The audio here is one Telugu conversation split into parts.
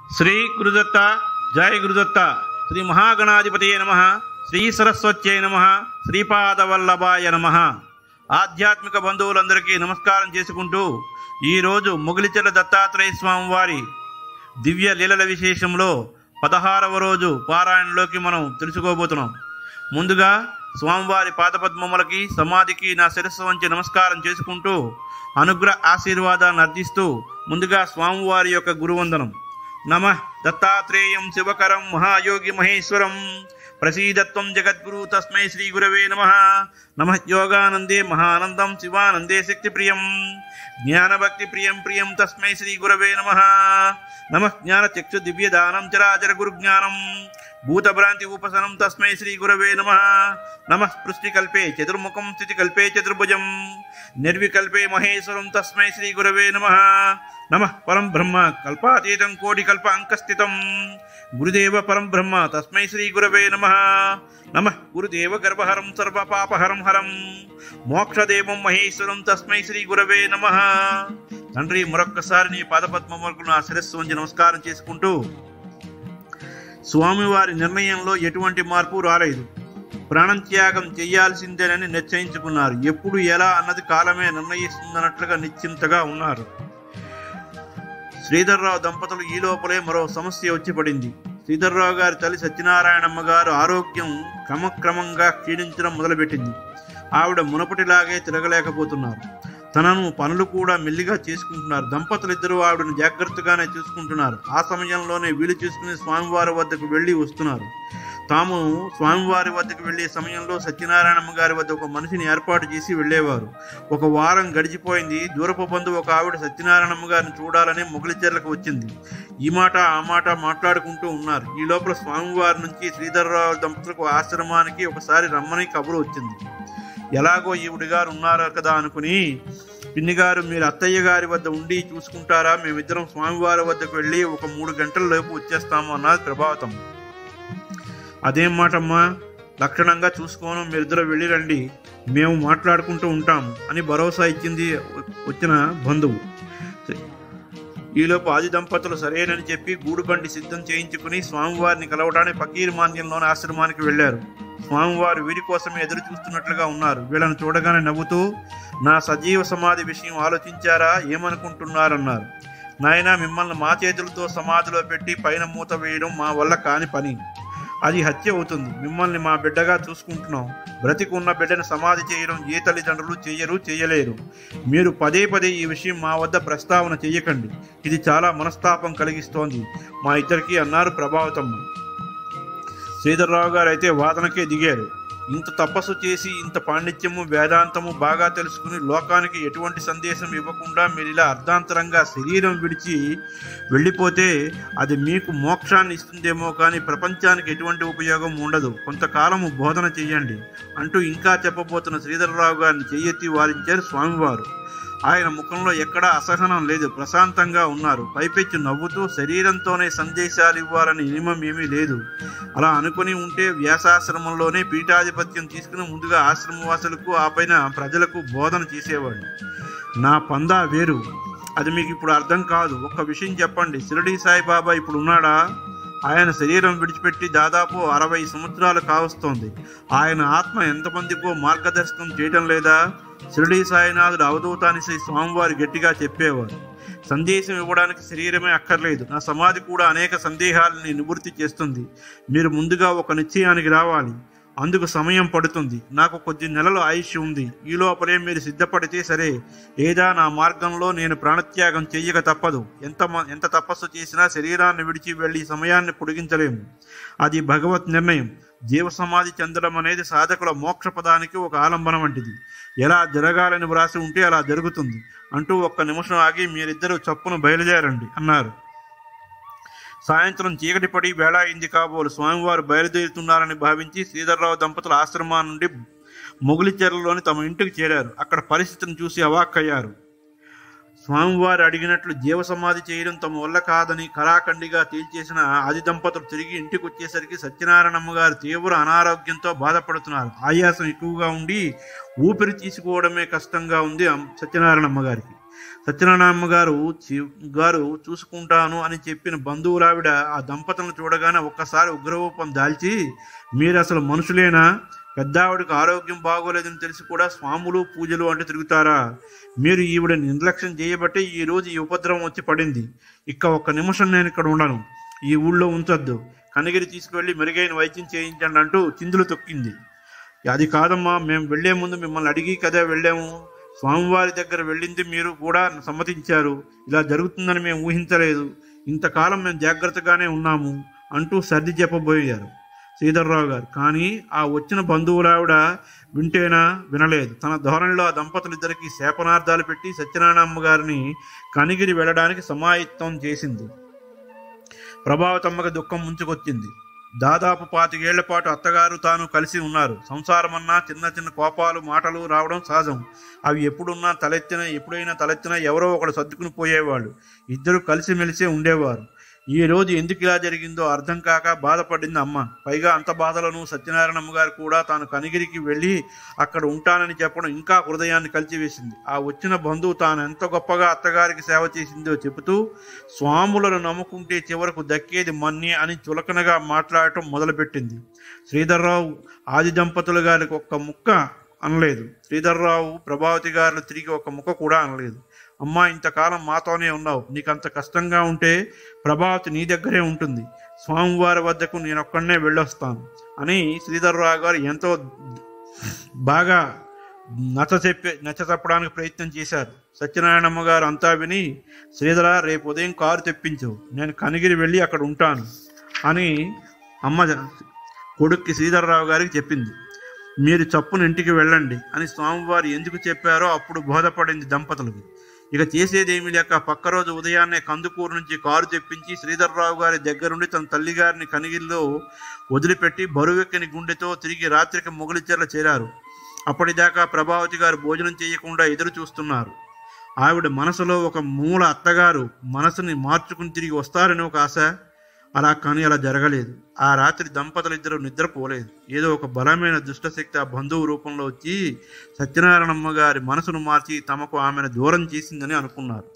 శ్రీ గురుదత్త జయ గురుదత్త శ్రీ మహాగణాధిపతియే నమ శ్రీ సరస్వత్యై నమ శ్రీపాదవల్లభాయ నమ ఆధ్యాత్మిక బంధువులందరికీ నమస్కారం చేసుకుంటూ ఈరోజు మొగిలిచెల దత్తాత్రేయ స్వామి వారి దివ్య లీలల విశేషంలో పదహారవ రోజు పారాయణలోకి మనం తెలుసుకోబోతున్నాం ముందుగా స్వామివారి పాదపద్మములకి సమాధికి నా శిరస్సు వంచి నమస్కారం చేసుకుంటూ అనుగ్రహ ఆశీర్వాదాన్ని అర్థిస్తూ ముందుగా స్వామివారి యొక్క గురువందనం నమ దత్తాత్రేయం శివకరం మహాయోగి మహేశ్వరం ప్రసీదత్వం జగద్గురు తస్మై శ్రీ గురవే నమ నమ యోగానందే మహానందం శివానందే శక్తి ప్రియం జ్ఞానభక్తి ప్రియం ప్రియం తస్మై శ్రీ గురవే నమ నమ జ్ఞానచక్షు దివ్యదానం చరాచర గురుజ్ఞానం భూతభ్రాంతి ఉపసనం తస్మై శ్రీ గురవే నమ నమ స్పృష్టికల్పే చతుర్ముఖం స్థితికల్పే చతుర్భుజం నిర్వికల్పే మహేశ్వరం తస్మై శ్రీ గురవే నమ నమ పరం బ్రహ్మ కల్పాతీతం కోటి కల్ప అంకస్థితం గురుదేవ పరం బ్రహ్మ తస్మై శ్రీ గురవే నమ నమ గురుదేవ గర్భహరం సర్వ పాపహరం హరం మోక్షదేవం మహేశ్వరం తస్మై శ్రీ గురవే నమ తండ్రి మరొక్కసారి నీ పాదపద్మములకు నా శిరస్సు వంచి నమస్కారం చేసుకుంటూ స్వామివారి నిర్ణయంలో ఎటువంటి మార్పు రాలేదు ప్రాణం త్యాగం చేయాల్సిందేనని నిశ్చయించుకున్నారు ఎప్పుడు ఎలా అన్నది కాలమే నిర్ణయిస్తుందన్నట్లుగా నిశ్చింతగా ఉన్నారు శ్రీధర్రావు దంపతులు ఈ లోపలే మరో సమస్య వచ్చి పడింది శ్రీధర్రావు గారి తల్లి సత్యనారాయణమ్మ గారు ఆరోగ్యం క్రమక్రమంగా క్షీణించడం మొదలుపెట్టింది ఆవిడ మునపటిలాగే తిరగలేకపోతున్నారు తనను పనులు కూడా మెల్లిగా చేసుకుంటున్నారు దంపతులు ఇద్దరు ఆవిడను జాగ్రత్తగానే చూసుకుంటున్నారు ఆ సమయంలోనే వీలు చూసుకుని స్వామివారి వద్దకు వెళ్ళి వస్తున్నారు తాము స్వామివారి వద్దకు వెళ్ళే సమయంలో సత్యనారాయణమ్మ గారి వద్ద ఒక మనిషిని ఏర్పాటు చేసి వెళ్ళేవారు ఒక వారం గడిచిపోయింది దూరపు బంధు ఒక ఆవిడ సత్యనారాయణమ్మ గారిని చూడాలని మొగలిచెర్లకు వచ్చింది ఈ మాట ఆ మాట మాట్లాడుకుంటూ ఉన్నారు ఈ లోపల స్వామివారి నుంచి శ్రీధర్రావు దంపతులకు ఆశ్రమానికి ఒకసారి రమ్మని కబురు వచ్చింది ఎలాగో ఈవిడ గారు ఉన్నారు కదా అనుకుని పిన్ని గారు మీరు అత్తయ్య గారి వద్ద ఉండి చూసుకుంటారా మేమిద్దరం స్వామివారి వద్దకు వెళ్ళి ఒక మూడు గంటల లోపు వచ్చేస్తాము అన్నది ప్రభావితం అదేం మాటమ్మా లక్షణంగా చూసుకోను మీరిద్దరు వెళ్ళి రండి మేము మాట్లాడుకుంటూ ఉంటాము అని భరోసా ఇచ్చింది వచ్చిన బంధువు ఈలోపు ఆది దంపతులు సరేనని చెప్పి గూడుబండి సిద్ధం చేయించుకుని స్వామివారిని కలవడానికి ఫకీర్ మాన్యంలోని ఆశ్రమానికి వెళ్ళారు స్వామివారు వీరి కోసమే ఎదురు చూస్తున్నట్లుగా ఉన్నారు వీళ్ళని చూడగానే నవ్వుతూ నా సజీవ సమాధి విషయం ఆలోచించారా ఏమనుకుంటున్నారన్నారు నాయన మిమ్మల్ని మా చేతులతో సమాధిలో పెట్టి పైన మూత వేయడం మా వల్ల కాని పని అది హత్య అవుతుంది మిమ్మల్ని మా బిడ్డగా చూసుకుంటున్నాం బ్రతికున్న బిడ్డను సమాధి చేయడం ఏ తల్లిదండ్రులు చేయరు చేయలేరు మీరు పదే పదే ఈ విషయం మా వద్ద ప్రస్తావన చేయకండి ఇది చాలా మనస్తాపం కలిగిస్తోంది మా ఇద్దరికి అన్నారు ప్రభావితం శ్రీధర్రావు గారు అయితే వాదనకే దిగారు ఇంత తపస్సు చేసి ఇంత పాండిత్యము వేదాంతము బాగా తెలుసుకుని లోకానికి ఎటువంటి సందేశం ఇవ్వకుండా మీరు ఇలా అర్ధాంతరంగా శరీరం విడిచి వెళ్ళిపోతే అది మీకు మోక్షాన్ని ఇస్తుందేమో కానీ ప్రపంచానికి ఎటువంటి ఉపయోగం ఉండదు కొంతకాలము బోధన చెయ్యండి అంటూ ఇంకా చెప్పబోతున్న శ్రీధరరావు గారిని చెయ్యెత్తి వారించారు స్వామివారు ఆయన ముఖంలో ఎక్కడా అసహనం లేదు ప్రశాంతంగా ఉన్నారు పైపెచ్చి నవ్వుతూ శరీరంతోనే సందేశాలు ఇవ్వాలని నియమం ఏమీ లేదు అలా అనుకుని ఉంటే వ్యాసాశ్రమంలోనే పీఠాధిపత్యం తీసుకుని ముందుగా ఆశ్రమవాసులకు ఆ పైన ప్రజలకు బోధన చేసేవాడు నా పందా వేరు అది మీకు ఇప్పుడు అర్థం కాదు ఒక్క విషయం చెప్పండి షిరడి సాయిబాబా ఇప్పుడు ఉన్నాడా ఆయన శరీరం విడిచిపెట్టి దాదాపు అరవై సంవత్సరాలు కావస్తోంది ఆయన ఆత్మ ఎంతమందికో మార్గదర్శకం చేయడం లేదా షిరడి సాయినాథుడు అవధూతాన్ని శ్రీ స్వామివారి గట్టిగా చెప్పేవారు సందేశం ఇవ్వడానికి శరీరమే అక్కర్లేదు నా సమాధి కూడా అనేక సందేహాలని నివృత్తి చేస్తుంది మీరు ముందుగా ఒక నిశ్చయానికి రావాలి అందుకు సమయం పడుతుంది నాకు కొద్ది నెలలు ఆయుష్ ఉంది ఈ లోపలే మీరు సిద్ధపడితే సరే ఏదా నా మార్గంలో నేను ప్రాణత్యాగం చెయ్యక తప్పదు ఎంత మ- ఎంత తపస్సు చేసినా శరీరాన్ని విడిచి వెళ్ళి సమయాన్ని పొడిగించలేము అది భగవత్ నిర్ణయం జీవ సమాధి చెందడం అనేది సాధకుల మోక్ష పదానికి ఒక ఆలంబనం వంటిది ఎలా జరగాలని వ్రాసి ఉంటే అలా జరుగుతుంది అంటూ ఒక్క నిమిషం ఆగి మీరిద్దరూ చప్పున బయలుదేరండి అన్నారు సాయంత్రం చీకటి పడి వేళ అయింది కాబోలు స్వామివారు బయలుదేరుతున్నారని భావించి శ్రీధర్రావు దంపతుల ఆశ్రమం నుండి మొగులిచెర్లలోని తమ ఇంటికి చేరారు అక్కడ పరిస్థితిని చూసి అవాక్కయ్యారు స్వామివారు అడిగినట్లు జీవ సమాధి చేయడం తమ వల్ల కాదని కరాఖండిగా తేల్చేసిన ఆది దంపతులు తిరిగి ఇంటికి వచ్చేసరికి సత్యనారాయణమ్మ గారు తీవ్ర అనారోగ్యంతో బాధపడుతున్నారు ఆయాసం ఎక్కువగా ఉండి ఊపిరి తీసుకోవడమే కష్టంగా ఉంది అమ్- సత్యనారాయణమ్మ గారికి సత్యనారాయణ గారు చి- గారు చూసుకుంటాను అని చెప్పిన బంధువులావిడ ఆ దంపతులను చూడగానే ఒక్కసారి ఉగ్రరూపం దాల్చి మీరు అసలు మనుషులేనా పెద్దావిడికి ఆరోగ్యం బాగోలేదని తెలిసి కూడా స్వాములు పూజలు అంటూ తిరుగుతారా మీరు ఈవిడ నిర్లక్ష్యం చేయబట్టి ఈ రోజు ఈ ఉపద్రవం వచ్చి పడింది ఇక ఒక్క నిమిషం నేను ఇక్కడ ఉండను ఈ ఊళ్ళో ఉంచొద్దు కనగిరి తీసుకువెళ్ళి మెరుగైన వైద్యం చేయించండి అంటూ చిందులు తొక్కింది అది కాదమ్మా మేము వెళ్లే ముందు మిమ్మల్ని అడిగి కదా వెళ్ళాము స్వామివారి దగ్గర వెళ్ళింది మీరు కూడా సమ్మతించారు ఇలా జరుగుతుందని మేము ఊహించలేదు ఇంతకాలం మేము జాగ్రత్తగానే ఉన్నాము అంటూ సర్ది చెప్పబోయారు శ్రీధర్రావు గారు కానీ ఆ వచ్చిన బంధువులావిడ వింటేనా వినలేదు తన ధోరణిలో ఆ దంపతులిద్దరికి శాపనార్థాలు పెట్టి సత్యనారాయణమ్మ గారిని కనిగిరి వెళ్ళడానికి సమాయత్తం చేసింది ప్రభావతమ్మకి దుఃఖం ముంచుకొచ్చింది దాదాపు పాతికేళ్ల పాటు అత్తగారు తాను కలిసి ఉన్నారు సంసారమన్నా చిన్న చిన్న కోపాలు మాటలు రావడం సహజం అవి ఎప్పుడున్నా తలెత్తిన ఎప్పుడైనా తలెత్తినా ఎవరో ఒకడు సర్దుకుని పోయేవాళ్ళు ఇద్దరు కలిసిమెలిసే ఉండేవారు ఈ రోజు ఎందుకు ఇలా జరిగిందో అర్థం కాక బాధపడింది అమ్మ పైగా అంత బాధలను సత్యనారాయణమ్మ గారు కూడా తాను కనిగిరికి వెళ్ళి అక్కడ ఉంటానని చెప్పడం ఇంకా హృదయాన్ని కలిచివేసింది ఆ వచ్చిన బంధువు తాను ఎంత గొప్పగా అత్తగారికి సేవ చేసిందో చెబుతూ స్వాములను నమ్ముకుంటే చివరకు దక్కేది మన్నే అని చులకనగా మాట్లాడటం మొదలుపెట్టింది శ్రీధర్రావు ఆది దంపతులు గారికి ఒక్క ముక్క అనలేదు శ్రీధర్రావు ప్రభావతి గారు తిరిగి ఒక ముక్క కూడా అనలేదు అమ్మా ఇంతకాలం మాతోనే ఉన్నావు నీకంత కష్టంగా ఉంటే ప్రభావతి నీ దగ్గరే ఉంటుంది స్వామివారి వద్దకు నేను ఒక్కడనే వెళ్ళొస్తాను అని శ్రీధర్రావు గారు ఎంతో బాగా నచ్చ చెప్పే నచ్చ చెప్పడానికి ప్రయత్నం చేశారు సత్యనారాయణమ్మ గారు అంతా విని శ్రీధర రేపు ఉదయం కారు తెప్పించు నేను కనిగిరి వెళ్ళి అక్కడ ఉంటాను అని అమ్మ కొడుక్కి శ్రీధర్రావు గారికి చెప్పింది మీరు చప్పున ఇంటికి వెళ్ళండి అని స్వామివారు ఎందుకు చెప్పారో అప్పుడు బోధపడింది దంపతులకు ఇక చేసేదేమీ లేక పక్క రోజు ఉదయాన్నే కందుకూరు నుంచి కారు తెప్పించి శ్రీధర్రావు గారి దగ్గరుండి తన తల్లిగారిని కనిగిరిలో వదిలిపెట్టి బరువెక్కని గుండెతో తిరిగి రాత్రికి మొగలిచెర్ల చేరారు అప్పటిదాకా ప్రభావతి గారు భోజనం చేయకుండా ఎదురు చూస్తున్నారు ఆవిడ మనసులో ఒక మూల అత్తగారు మనసుని మార్చుకుని తిరిగి వస్తారని ఒక ఆశ అలా కానీ అలా జరగలేదు ఆ రాత్రి దంపతులు ఇద్దరు నిద్రపోలేదు ఏదో ఒక బలమైన దుష్టశక్తి ఆ బంధువు రూపంలో వచ్చి సత్యనారాయణమ్మ గారి మనసును మార్చి తమకు ఆమెను దూరం చేసిందని అనుకున్నారు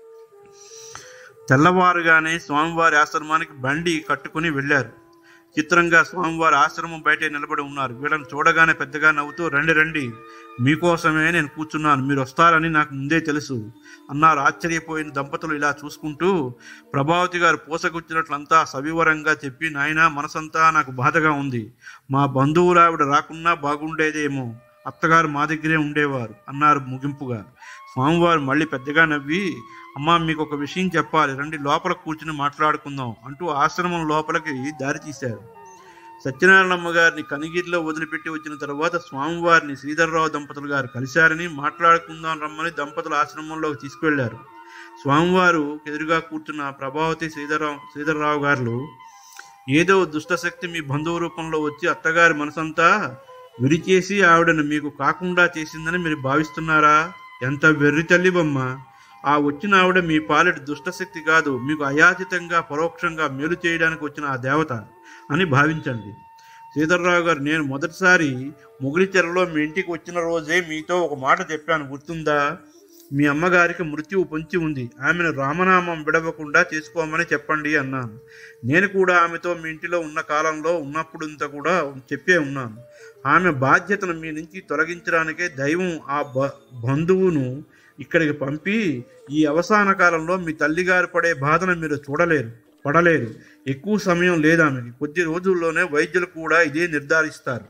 తెల్లవారుగానే స్వామివారి ఆశ్రమానికి బండి కట్టుకుని వెళ్ళారు చిత్రంగా స్వామివారి ఆశ్రమం బయటే నిలబడి ఉన్నారు వీళ్ళని చూడగానే పెద్దగా నవ్వుతూ రండి రండి మీకోసమే నేను కూర్చున్నాను మీరు వస్తారని నాకు ముందే తెలుసు అన్నారు ఆశ్చర్యపోయిన దంపతులు ఇలా చూసుకుంటూ ప్రభావతి గారు పూసగుచ్చినట్లంతా సవివరంగా చెప్పి నాయన మనసంతా నాకు బాధగా ఉంది మా బంధువులావిడ రాకున్నా బాగుండేదేమో అత్తగారు మా దగ్గరే ఉండేవారు అన్నారు ముగింపుగా స్వామివారు మళ్ళీ పెద్దగా నవ్వి అమ్మా మీకు ఒక విషయం చెప్పాలి రండి లోపల కూర్చుని మాట్లాడుకుందాం అంటూ ఆశ్రమం లోపలికి దారి తీశారు సత్యనారాయణమ్మ గారిని కనిగిరిలో వదిలిపెట్టి వచ్చిన తర్వాత స్వామివారిని శ్రీధర్రావు దంపతులు గారు కలిశారని మాట్లాడుకుందాం రమ్మని దంపతుల ఆశ్రమంలోకి తీసుకువెళ్లారు స్వామివారు ఎదురుగా కూర్చున్న ప్రభావతి శ్రీధర్రావు శ్రీధర్రావు గారు ఏదో దుష్టశక్తి మీ బంధువు రూపంలో వచ్చి అత్తగారి మనసంతా విరిచేసి ఆవిడను మీకు కాకుండా చేసిందని మీరు భావిస్తున్నారా ఎంత వెర్రి తల్లి బొమ్మ ఆ వచ్చిన ఆవిడ మీ పాలిటి దుష్టశక్తి కాదు మీకు అయాచితంగా పరోక్షంగా మేలు చేయడానికి వచ్చిన ఆ దేవత అని భావించండి శ్రీధర్రావు గారు నేను మొదటిసారి మొగిలిచెరలో మీ ఇంటికి వచ్చిన రోజే మీతో ఒక మాట చెప్పాను గుర్తుందా మీ అమ్మగారికి మృత్యువు పొంచి ఉంది ఆమెను రామనామం విడవకుండా చేసుకోమని చెప్పండి అన్నాను నేను కూడా ఆమెతో మీ ఇంటిలో ఉన్న కాలంలో ఉన్నప్పుడంతా కూడా చెప్పే ఉన్నాను ఆమె బాధ్యతను మీ నుంచి తొలగించడానికే దైవం ఆ బ బంధువును ఇక్కడికి పంపి ఈ అవసాన కాలంలో మీ తల్లిగారు పడే బాధను మీరు చూడలేరు పడలేరు ఎక్కువ సమయం లేదు ఆమెకి కొద్ది రోజుల్లోనే వైద్యులు కూడా ఇదే నిర్ధారిస్తారు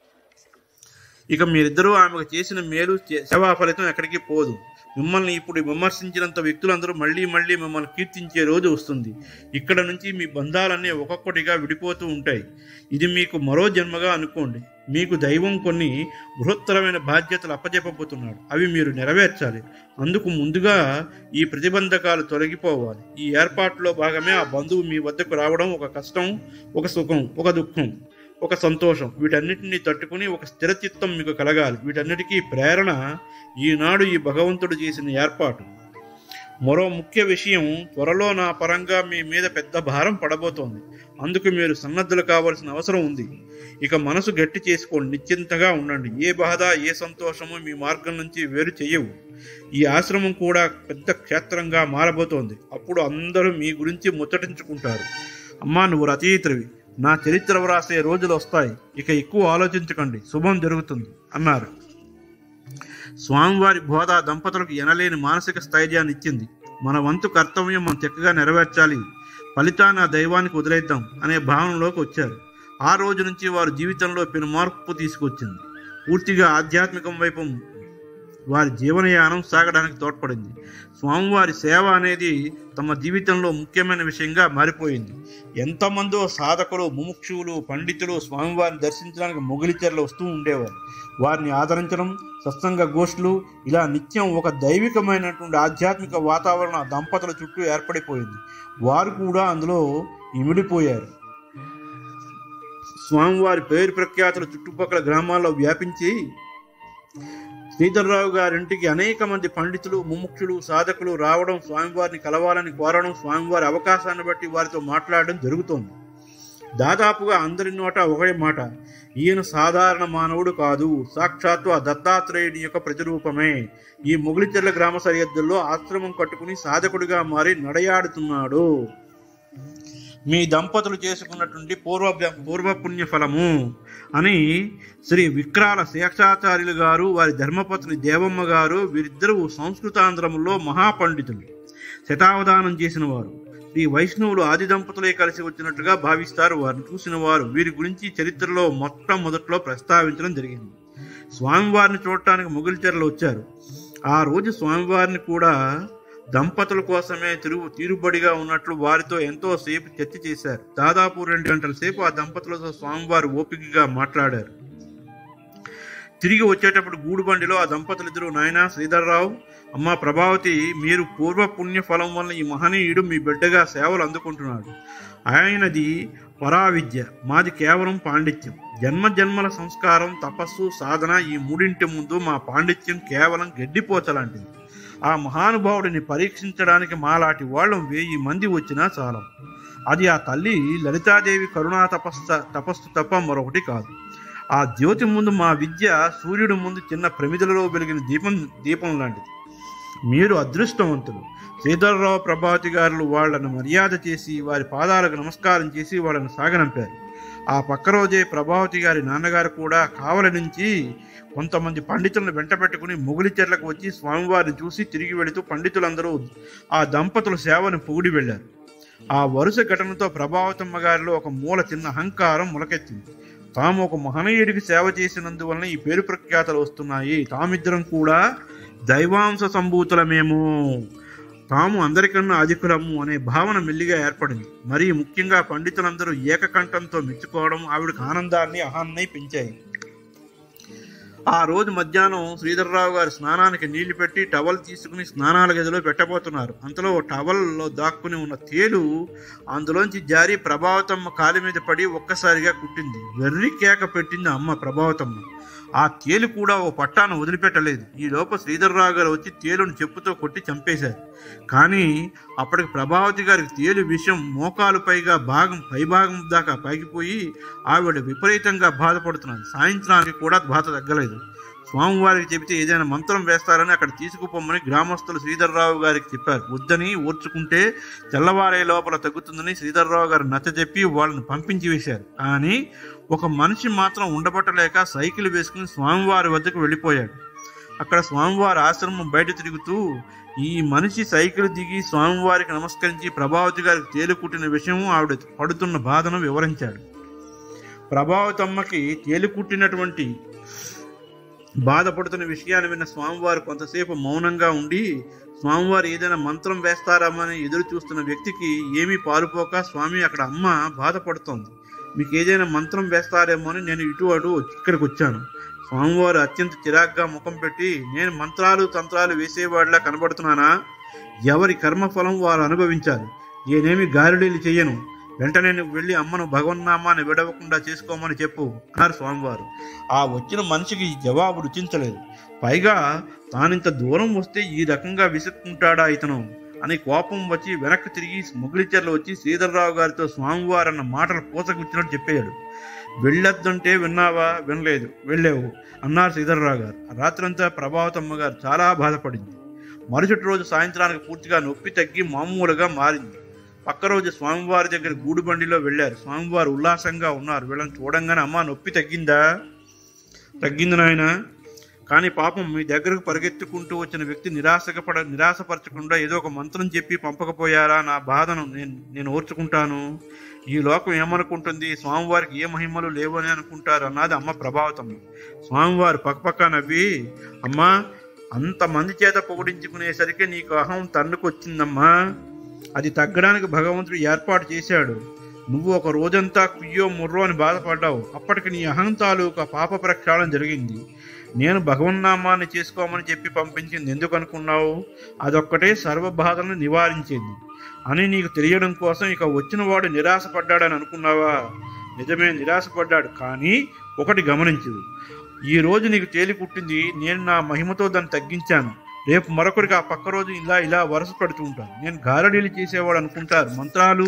ఇక మీరిద్దరూ ఆమెకు చేసిన మేలు చే- సేవా ఫలితం ఎక్కడికి పోదు మిమ్మల్ని ఇప్పుడు విమర్శించినంత వ్యక్తులందరూ మళ్ళీ మళ్ళీ మిమ్మల్ని కీర్తించే రోజు వస్తుంది ఇక్కడ నుంచి మీ బంధాలన్నీ ఒక్కొక్కటిగా విడిపోతూ ఉంటాయి ఇది మీకు మరో జన్మగా అనుకోండి మీకు దైవం కొన్ని బృహత్తరమైన బాధ్యతలు అప్పచెప్పబోతున్నాడు అవి మీరు నెరవేర్చాలి అందుకు ముందుగా ఈ ప్రతిబంధకాలు తొలగిపోవాలి ఈ ఏర్పాటులో భాగమే ఆ బంధువు మీ వద్దకు రావడం ఒక కష్టం ఒక సుఖం ఒక దుఃఖం ఒక సంతోషం వీటన్నిటిని తట్టుకుని ఒక స్థిరచిత్తం మీకు కలగాలి వీటన్నిటికీ ప్రేరణ ఈనాడు ఈ భగవంతుడు చేసిన ఏర్పాటు మరో ముఖ్య విషయం త్వరలో నా పరంగా మీ మీద పెద్ద భారం పడబోతోంది అందుకు మీరు సన్నద్ధులు కావాల్సిన అవసరం ఉంది ఇక మనసు గట్టి చేసుకోండి నిశ్చింతగా ఉండండి ఏ బాధ ఏ సంతోషము మీ మార్గం నుంచి వేరు చెయ్యవు ఈ ఆశ్రమం కూడా పెద్ద క్షేత్రంగా మారబోతోంది అప్పుడు అందరూ మీ గురించి ముచ్చటించుకుంటారు అమ్మా నువ్వు రచయిత్రవి నా చరిత్ర వ్రాసే రోజులు వస్తాయి ఇక ఎక్కువ ఆలోచించకండి శుభం జరుగుతుంది అన్నారు స్వామివారి బోధ దంపతులకు ఎనలేని మానసిక స్థైర్యాన్ని ఇచ్చింది మన వంతు కర్తవ్యం మనం చక్కగా నెరవేర్చాలి ఫలితాన్ని ఆ దైవానికి వదిలేద్దాం అనే భావనలోకి వచ్చారు ఆ రోజు నుంచి వారి జీవితంలో పెను మార్పు తీసుకొచ్చింది పూర్తిగా ఆధ్యాత్మికం వైపు వారి జీవనయానం సాగడానికి తోడ్పడింది స్వామివారి సేవ అనేది తమ జీవితంలో ముఖ్యమైన విషయంగా మారిపోయింది ఎంతమందో సాధకులు ముముక్షువులు పండితులు స్వామివారిని దర్శించడానికి మొగిలిచెర్లు వస్తూ ఉండేవారు వారిని ఆదరించడం సత్సంగ గోష్ఠులు ఇలా నిత్యం ఒక దైవికమైనటువంటి ఆధ్యాత్మిక వాతావరణం ఆ దంపతుల చుట్టూ ఏర్పడిపోయింది వారు కూడా అందులో ఇమిడిపోయారు స్వామివారి పేరు ప్రఖ్యాతులు చుట్టుపక్కల గ్రామాల్లో వ్యాపించి శ్రీధర్రావు గారింటికి అనేక మంది పండితులు ముముక్షులు సాధకులు రావడం స్వామివారిని కలవాలని కోరడం స్వామివారి అవకాశాన్ని బట్టి వారితో మాట్లాడడం జరుగుతోంది దాదాపుగా అందరి నోట ఒకటే మాట ఈయన సాధారణ మానవుడు కాదు సాక్షాత్తు ఆ దత్తాత్రేయుడి యొక్క ప్రతిరూపమే ఈ మొగిలిచెర్ల గ్రామ సరిహద్దుల్లో ఆశ్రమం కట్టుకుని సాధకుడిగా మారి నడయాడుతున్నాడు మీ దంపతులు చేసుకున్నటువంటి పూర్వ పూర్వపుణ్య ఫలము అని శ్రీ విక్రాల శేషాచార్యులు గారు వారి ధర్మపత్ని దేవమ్మ గారు వీరిద్దరూ సంస్కృతాంధ్రములో మహాపండితులు శతావధానం చేసిన వారు శ్రీ వైష్ణవులు ఆది దంపతులే కలిసి వచ్చినట్టుగా భావిస్తారు వారిని చూసిన వారు వీరి గురించి చరిత్రలో మొట్టమొదట్లో ప్రస్తావించడం జరిగింది స్వామివారిని చూడటానికి ముగిలిచెరలు వచ్చారు ఆ రోజు స్వామివారిని కూడా దంపతుల కోసమే తిరుగు తీరుబడిగా ఉన్నట్లు వారితో ఎంతో సేపు చర్చ చేశారు దాదాపు రెండు గంటల సేపు ఆ దంపతులతో స్వామివారు ఓపికగా మాట్లాడారు తిరిగి వచ్చేటప్పుడు గూడుబండిలో ఆ దంపతులిద్దరూ నాయన శ్రీధర్రావు అమ్మ ప్రభావతి మీరు పూర్వ పుణ్య ఫలం వల్ల ఈ మహనీయుడు మీ బిడ్డగా సేవలు అందుకుంటున్నాడు ఆయనది పరావిద్య మాది కేవలం పాండిత్యం జన్మ జన్మల సంస్కారం తపస్సు సాధన ఈ మూడింటి ముందు మా పాండిత్యం కేవలం గడ్డిపోచలాంటిది ఆ మహానుభావుడిని పరీక్షించడానికి మాలాంటి వాళ్ళం వెయ్యి మంది వచ్చినా చాలం అది ఆ తల్లి లలితాదేవి కరుణా తపస్సు తపస్సు తప్ప మరొకటి కాదు ఆ జ్యోతి ముందు మా విద్య సూర్యుడి ముందు చిన్న ప్రమిదలలో వెలిగిన దీపం దీపం లాంటిది మీరు అదృష్టవంతులు శ్రీధర్రావు ప్రభావతి గారు వాళ్ళను మర్యాద చేసి వారి పాదాలకు నమస్కారం చేసి వాళ్ళని సాగనంపారు ఆ పక్క రోజే ప్రభావతి గారి నాన్నగారు కూడా కావలి నుంచి కొంతమంది పండితులను వెంట పెట్టుకుని మొగులిచెర్లకు వచ్చి స్వామివారిని చూసి తిరిగి వెళుతూ పండితులందరూ ఆ దంపతుల సేవను పొగిడి వెళ్ళారు ఆ వరుస ఘటనతో ప్రభావతమ్మ గారిలో ఒక మూల చిన్న అహంకారం మొలకెత్తింది తాము ఒక మహనీయుడికి సేవ చేసినందువలన ఈ పేరు ప్రఖ్యాతలు వస్తున్నాయి తామిద్దరం కూడా దైవాంశ సంభూతులమేమో తాము అందరికన్నా అధికులము అనే భావన మెల్లిగా ఏర్పడింది మరి ముఖ్యంగా పండితులందరూ ఏకకంఠంతో మెచ్చుకోవడం ఆవిడకు ఆనందాన్ని అహాన్ని పెంచాయి ఆ రోజు మధ్యాహ్నం శ్రీధర్రావు గారు స్నానానికి నీళ్లు పెట్టి టవల్ తీసుకుని స్నానాల గదిలో పెట్టబోతున్నారు అంతలో టవల్లో దాక్కుని ఉన్న తేలు అందులోంచి జారి ప్రభావతమ్మ కాలి మీద పడి ఒక్కసారిగా కుట్టింది వెర్రి కేక పెట్టింది అమ్మ ప్రభావతమ్మ ఆ తేలు కూడా ఓ పట్టాను వదిలిపెట్టలేదు ఈ లోప శ్రీధర్రావు గారు వచ్చి తేలును చెప్పుతో కొట్టి చంపేశారు కానీ అప్పటికి ప్రభావతి గారికి తేలు విషయం మోకాలు పైగా భాగం పైభాగం దాకా పైకిపోయి ఆవిడ విపరీతంగా బాధపడుతున్నది సాయంత్రానికి కూడా బాధ తగ్గలేదు స్వామివారికి చెబితే ఏదైనా మంత్రం వేస్తారని అక్కడ తీసుకుపోమని గ్రామస్తులు శ్రీధర్రావు గారికి చెప్పారు వద్దని ఓర్చుకుంటే తెల్లవారే లోపల తగ్గుతుందని శ్రీధర్రావు గారు నచ్చజెప్పి వాళ్ళని పంపించి వేశారు కానీ ఒక మనిషి మాత్రం ఉండబట్టలేక సైకిల్ వేసుకుని స్వామివారి వద్దకు వెళ్ళిపోయాడు అక్కడ స్వామివారి ఆశ్రమం బయట తిరుగుతూ ఈ మనిషి సైకిల్ దిగి స్వామివారికి నమస్కరించి ప్రభావతి గారికి తేలుకుట్టిన విషయం ఆవిడ పడుతున్న బాధను వివరించాడు ప్రభావతమ్మకి తేలుకుట్టినటువంటి బాధపడుతున్న విషయాన్ని విన్న స్వామివారు కొంతసేపు మౌనంగా ఉండి స్వామివారు ఏదైనా మంత్రం వేస్తారామని ఎదురు చూస్తున్న వ్యక్తికి ఏమీ పాలుపోక స్వామి అక్కడ అమ్మ బాధపడుతోంది మీకు ఏదైనా మంత్రం వేస్తారేమో అని నేను ఇటు అటు ఇక్కడికి వచ్చాను స్వామివారు అత్యంత చిరాగ్గా ముఖం పెట్టి నేను మంత్రాలు తంత్రాలు వేసేవాడిలా కనబడుతున్నానా ఎవరి కర్మఫలం వారు అనుభవించాలి నేనేమి గారిడీలు చెయ్యను వెంటనే నువ్వు వెళ్ళి అమ్మను భగవన్నామాన్ని విడవకుండా చేసుకోమని చెప్పు అన్నారు స్వామివారు ఆ వచ్చిన మనిషికి ఈ జవాబు రుచించలేదు పైగా తానింత దూరం వస్తే ఈ రకంగా విసుక్కుంటాడా ఇతను అని కోపం వచ్చి వెనక్కి తిరిగి మొగిలిచెర్లు వచ్చి శ్రీధర్రావు గారితో స్వామివారు అన్న మాటలు పూసగుచ్చినట్టు చెప్పాడు వెళ్ళొద్దంటే విన్నావా వినలేదు వెళ్ళావు అన్నారు శ్రీధర్రావు గారు ఆ రాత్రంతా ప్రభావతమ్మ గారు చాలా బాధపడింది మరుసటి రోజు సాయంత్రానికి పూర్తిగా నొప్పి తగ్గి మామూలుగా మారింది పక్క రోజు స్వామివారి దగ్గర గూడుబండిలో వెళ్ళారు స్వామివారు ఉల్లాసంగా ఉన్నారు వీళ్ళని చూడంగానే అమ్మ నొప్పి తగ్గిందా తగ్గింది నాయన కానీ పాపం మీ దగ్గరకు పరిగెత్తుకుంటూ వచ్చిన వ్యక్తి నిరాశగా పడ నిరాశపరచకుండా ఏదో ఒక మంత్రం చెప్పి పంపకపోయారా నా బాధను నేను నేను ఓర్చుకుంటాను ఈ లోకం ఏమనుకుంటుంది స్వామివారికి ఏ మహిమలు లేవని అనుకుంటారు అన్నది అమ్మ ప్రభావితం స్వామివారు పక్కపక్క నవ్వి అమ్మా అంతమంది చేత పొగిడించుకునేసరికి నీకు అహం తన్నుకొచ్చిందమ్మా అది తగ్గడానికి భగవంతుడు ఏర్పాటు చేశాడు నువ్వు ఒక రోజంతా కుయ్యో ముర్రో అని బాధపడ్డావు అప్పటికి నీ అహం తాలూకా పాప ప్రక్షాళన జరిగింది నేను భగవన్నామాన్ని చేసుకోమని చెప్పి పంపించింది ఎందుకు అనుకున్నావు అదొక్కటే సర్వ బాధలను నివారించేది అని నీకు తెలియడం కోసం ఇక వచ్చిన వాడు నిరాశపడ్డాడని అనుకున్నావా నిజమే నిరాశపడ్డాడు కానీ ఒకటి గమనించు ఈ రోజు నీకు తేలి పుట్టింది నేను నా మహిమతో దాన్ని తగ్గించాను రేపు మరొకరికి ఆ పక్క రోజు ఇలా ఇలా వరుస పెడుతూ ఉంటాను నేను గారడీలు చేసేవాడు అనుకుంటారు మంత్రాలు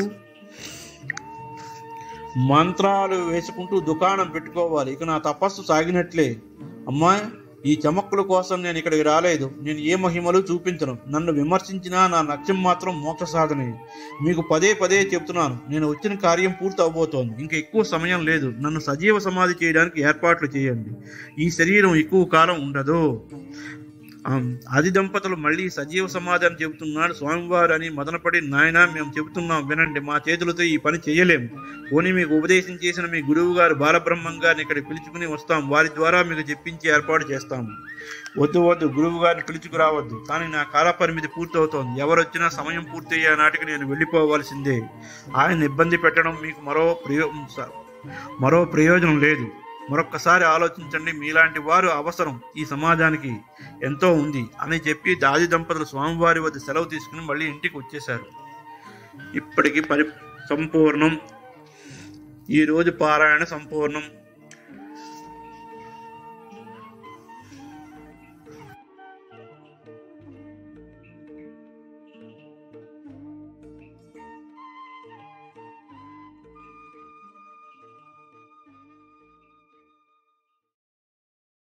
మంత్రాలు వేసుకుంటూ దుకాణం పెట్టుకోవాలి ఇక నా తపస్సు సాగినట్లే అమ్మా ఈ చమక్కుల కోసం నేను ఇక్కడికి రాలేదు నేను ఏ మహిమలు చూపించను నన్ను విమర్శించినా నా లక్ష్యం మాత్రం మోక్ష సాధనే మీకు పదే పదే చెప్తున్నాను నేను వచ్చిన కార్యం పూర్తి అవబోతోంది ఇంకా ఎక్కువ సమయం లేదు నన్ను సజీవ సమాధి చేయడానికి ఏర్పాట్లు చేయండి ఈ శరీరం ఎక్కువ కాలం ఉండదు ఆమ్, ఆది దంపతులు మళ్ళీ సజీవ సమాధి అని చెబుతున్నాడు స్వామివారు అని మదనపడి నాయన మేము చెబుతున్నాం వినండి మా చేతులతో ఈ పని చేయలేము పోనీ మీకు ఉపదేశం చేసిన మీ గురువు గారు బాలబ్రహ్మం గారిని ఇక్కడ పిలుచుకుని వస్తాం వారి ద్వారా మీకు చెప్పించి ఏర్పాటు చేస్తాము వద్దు వద్దు గురువు గారిని పిలుచుకురావద్దు కానీ నా కాలపరిమితి పూర్తవుతోంది ఎవరు వచ్చినా సమయం పూర్తయ్యే నాటికి నేను వెళ్ళిపోవాల్సిందే ఆయన ఇబ్బంది పెట్టడం మీకు మరో ప్రయో మరో ప్రయోజనం లేదు మరొక్కసారి ఆలోచించండి మీలాంటి వారు అవసరం ఈ సమాజానికి ఎంతో ఉంది అని చెప్పి దాది దంపతులు స్వామివారి వద్ద సెలవు తీసుకుని మళ్ళీ ఇంటికి వచ్చేశారు ఇప్పటికి పరి సంపూర్ణం ఈ రోజు పారాయణ సంపూర్ణం